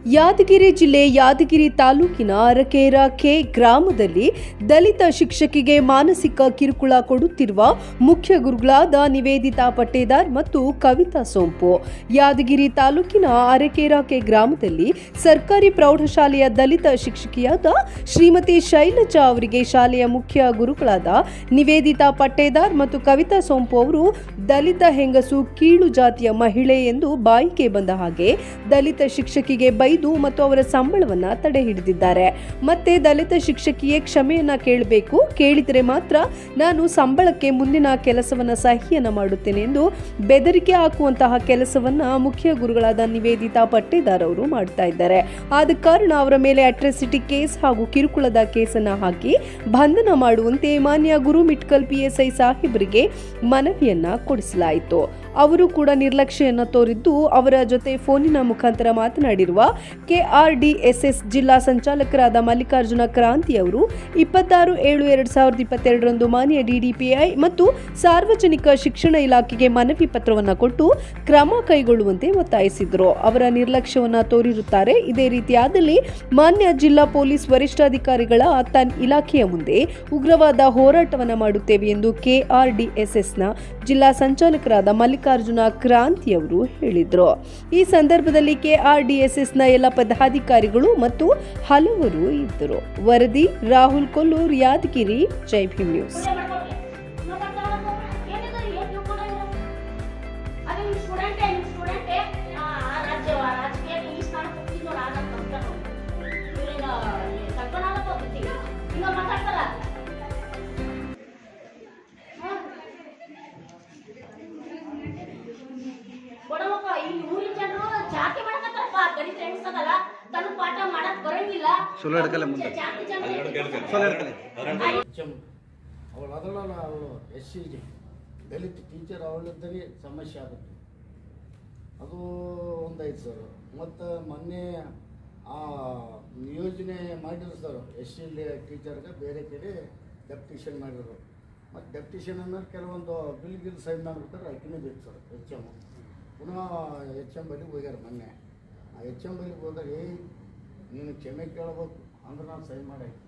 ಯಾದಗಿರಿ ಜಿಲ್ಲೆ ಯಾದಗಿರಿ ತಾಲೂಕಿನ ಅರಕೇರ ಕೆ ಗ್ರಾಮದಲ್ಲಿ ದಲಿತ ಶಿಕ್ಷಕಿಗೆ ಮಾನಸಿಕ ಕಿರುಕುಳ ಕೊಡುತ್ತಿರುವ ಮುಖ್ಯ ಗುರುಗಳಾದ ನಿವೇದಿತಾ ಪಟ್ಟೇದಾರ್ ಮತ್ತು ಕವಿತಾ ಸೋಂಪು ಯಾದಗಿರಿ ತಾಲೂಕಿನ ಅರಕೇರ ಕೆ ಗ್ರಾಮದಲ್ಲಿ ಸರ್ಕಾರಿ ಪ್ರೌಢಶಾಲೆಯ ದಲಿತ ಶಿಕ್ಷಕಿಯಾದ ಶ್ರೀಮತಿ ಶೈಲಜಾ ಅವರಿಗೆ ಶಾಲೆಯ ಮುಖ್ಯ ಗುರುಗಳಾದ ನಿವೇದಿತಾ ಪಟ್ಟೇದಾರ್ ಮತ್ತು ಕವಿತಾ ಸೋಂಪು ಅವರು ದಲಿತ ಹೆಂಗಸು ಕೀಳು ಜಾತಿಯ ಮಹಿಳೆ ಎಂದು ಬಾಯಿಗೆ ಬಂದ ಹಾಗೆ ದಲಿತ ಶಿಕ್ಷಕಿಗೆ ಬೈದು ಮತ್ತು ಅವರ ಸಂಬಳವನ್ನ ತಡೆ ಹಿಡಿದಿದ್ದಾರೆ ಮತ್ತೆ ದಲಿತ ಶಿಕ್ಷಕಿಯೇ ಕ್ಷಮೆಯನ್ನ ಕೇಳಬೇಕು ಕೇಳಿದರೆ ಮಾತ್ರ ನಾನು ಸಂಬಳಕ್ಕೆ ಮುಂದಿನ ಕೆಲಸವನ್ನ ಸಹಿಯನ್ನ ಮಾಡುತ್ತೇನೆ ಎಂದು ಬೆದರಿಕೆ ಹಾಕುವಂತಹ ಕೆಲಸವನ್ನ ಮುಖ್ಯ ಗುರುಗಳಾದ ನಿವೇದಿತಾ ಪಟ್ಟೇದಾರ್ ಅವರು ಮಾಡ್ತಾ ಇದ್ದಾರೆ ಆದ ಕಾರಣ ಅವರ ಮೇಲೆ ಅಟ್ರಾಸಿಟಿ ಕೇಸ್ ಹಾಗೂ ಕಿರುಕುಳದ ಕೇಸನ್ನ ಹಾಕಿ ಬಂಧನ ಮಾಡುವಂತೆ ಮಾನ್ಯ ಗುರು ಮಿಟ್ಕಲ್ ಪಿಎಸ್ಐ ಸಾಹೇಬರಿಗೆ ಮನವಿಯನ್ನ ಕೊಡಿಸಲಾಯಿತು ಅವರು ಕೂಡ ನಿರ್ಲಕ್ಷ್ಯವನ್ನು ತೋರಿದ್ದು ಅವರ ಜೊತೆ ಫೋನಿನ ಮುಖಾಂತರ ಮಾತನಾಡಿರುವ ಕೆಆರ್ಡಿಎಸ್ಎಸ್ ಜಿಲ್ಲಾ ಸಂಚಾಲಕರಾದ ಮಲ್ಲಿಕಾರ್ಜುನ ಕ್ರಾಂತಿ ಅವರು ಇಪ್ಪತ್ತಾರು ಏಳು ಎರಡು ಸಾವಿರದ ಇಪ್ಪತ್ತೆರಡರಂದು ಮಾನ್ಯ ಡಿಡಿಪಿಐ ಮತ್ತು ಸಾರ್ವಜನಿಕ ಶಿಕ್ಷಣ ಇಲಾಖೆಗೆ ಮನವಿ ಪತ್ರವನ್ನು ಕೊಟ್ಟು ಕ್ರಮ ಕೈಗೊಳ್ಳುವಂತೆ ಒತ್ತಾಯಿಸಿದರು ಅವರ ನಿರ್ಲಕ್ಷ್ಯವನ್ನು ತೋರಿರುತ್ತಾರೆ ಇದೇ ರೀತಿಯಾದಲ್ಲಿ ಮಾನ್ಯ ಜಿಲ್ಲಾ ಪೊಲೀಸ್ ವರಿಷ್ಠಾಧಿಕಾರಿಗಳ ತನ್ ಇಲಾಖೆಯ ಮುಂದೆ ಉಗ್ರವಾದ ಹೋರಾಟವನ್ನು ಮಾಡುತ್ತೇವೆ ಎಂದು ಕೆಆರ್ಡಿಎಸ್ಎಸ್ನ ಜಿಲ್ಲಾ ಸಂಚಾಲಕರಾದ ಮಲ್ಲಿಕಾರ್ಜುನ ಕ್ರಾಂತಿ ಅವರು ಹೇಳಿದರು ಈ ಸಂದರ್ಭದಲ್ಲಿ ಕೆಆರ್ಡಿಎಸ್ಎಸ್ನ ಎಲ್ಲ ಪದಾಧಿಕಾರಿಗಳು ಮತ್ತು ಹಲವರು ಇದ್ದರು ವರದಿ ರಾಹುಲ್ ಕೊಲ್ಲೂರ್ ಯಾದಗಿರಿ ಜೈ ಭೀಮ್ ನ್ಯೂಸ್ ಕೊಡವಪ್ಪ ಇಲ್ಲಿ ಊರಿನ ಜನರು ಜಾತಿ ಮಾಡಕತ್ತಾರಪ್ಪ ದಲಿತ ಹೆಣ್ಸದಲ್ಲ ತನ್ನ ಪಾಠ ಮಾಡಕ್ ಬರಂಗಿಲ್ಲ ಸುಳ್ಳು ಹಿಡ್ಕಲ್ಲ ಮುಂದೆ. ಜಾತಿ ಜನ ಎಚ್ ಅವಳು ಅದರಲ್ಲ ಅವಳು ಎಸ್ ಸಿ ದಲಿತ ಟೀಚರ್ ಅವಳಿದ್ದರೆ ಸಮಸ್ಯೆ ಆಗುತ್ತೆ ಅದು ಒಂದೈದು ಸರ್ ಮತ್ತು ಮೊನ್ನೆ ಆ ನಿಯೋಜನೆ ಮಾಡಿದ್ರು ಸರ್ ಎಸ್ ಸಿ ಟೀಚರ್ಗೆ ಬೇರೆ ಕಡೆ ಡೆಪ್ಟಿಷನ್ ಮಾಡಿದ್ರು ಮತ್ತು ಡೆಪ್ಟಿಷನ್ ಅನ್ನೋದು ಕೆಲವೊಂದು ಬಿಲ್ ಗಿಲ್ ಸೈನ್ ಮಾಡಿರ್ತಾರೆ ಆಕಿನೇ ಬೇಕು ಸರ್ ಎಚ್ ಎಮ್ ಪುನಃ ಎಚ್ ಎಮ್ ಬಳಿಗೆ ಹೋಗ್ಯಾರ ಮೊನ್ನೆ ಆ ಎಚ್ ಎಮ್ ಬಳಿಗೆ ಹೋದಾಗ ಏಯ್ ನೀನು ಕ್ಷಮೆ ಕೇಳ್ಬೇಕು ಅಂದ್ರೆ ನಾನು ಸೈನ್ ಮಾಡಿ